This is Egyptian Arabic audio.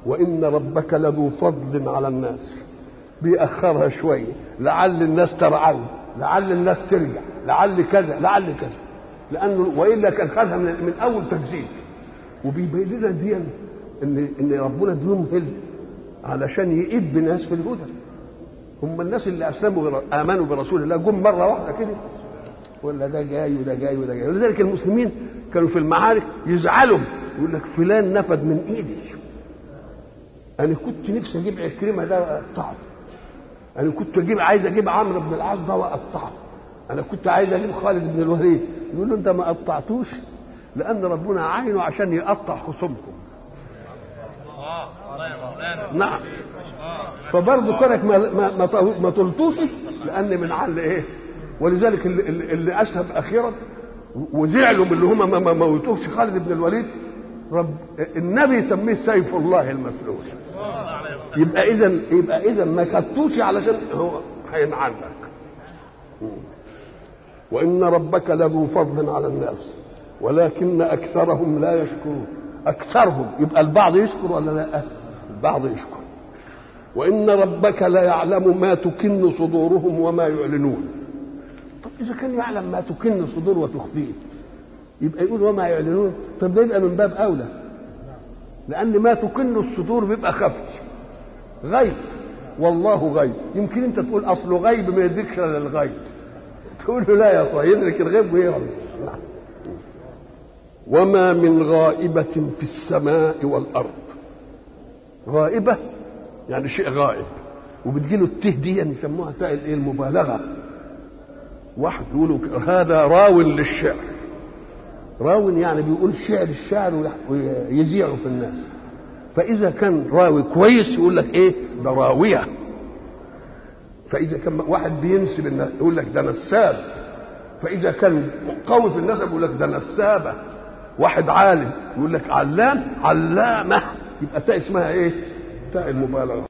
وان ربك لذو فضل على الناس بيأخرها شويه لعل الناس ترعل لعل الناس ترجع لعل كذا لعل كذا لانه والا كان خدها من, من اول تكذيب وبيبين لنا دي ان ان ربنا بيمهل علشان يئب ناس في الهدى هم الناس اللي اسلموا بر... امنوا برسول الله جم مره واحده كده ولا ده جاي وده جاي وده جاي ولذلك المسلمين كانوا في المعارك يزعلوا يقول لك فلان نفد من ايدي انا كنت نفسي اجيب عكرمه ده واقطعه انا كنت اجيب عايز اجيب عمرو بن العاص ده واقطعه انا كنت عايز اجيب خالد بن الوليد يقول له انت ما قطعتوش لان ربنا عينه عشان يقطع خصومكم نعم فبرضه كونك ما ما ما, ما طلتوش لان من عل ايه ولذلك اللي, اللي اسلم اخيرا وزعلوا من اللي هم ما موتوش خالد بن الوليد رب النبي يسميه سيف الله المسلول يبقى اذا يبقى اذا ما خدتوش علشان هو هينعلك وان ربك لذو فضل على الناس ولكن اكثرهم لا يشكرون اكثرهم يبقى البعض يشكر ولا لا البعض يشكر وان ربك لا يعلم ما تكن صدورهم وما يعلنون طب اذا كان يعلم ما تكن صدور وتخفيه يبقى يقول وما يعلنون طب ده يبقى من باب اولى لان ما تكن الصدور بيبقى خفي غيب والله غيب يمكن انت تقول اصله غيب ما يدركش الا الغيب تقول له لا يا اخويا يدرك الغيب ويعرف وما من غائبة في السماء والأرض غائبة يعني شيء غائب وبتجيله الته دي يعني يسموها تاء الايه المبالغة واحد يقولوا هذا راو للشعر راو يعني بيقول شعر الشعر ويذيعه في الناس فإذا كان راوي كويس يقول لك إيه ده راوية فإذا كان واحد بينسب الناس يقول لك ده نساب فإذا كان قوي في النسب يقول لك ده نسابة واحد عالم يقول لك علام علامة يبقى تاء اسمها إيه؟ تاء المبالغة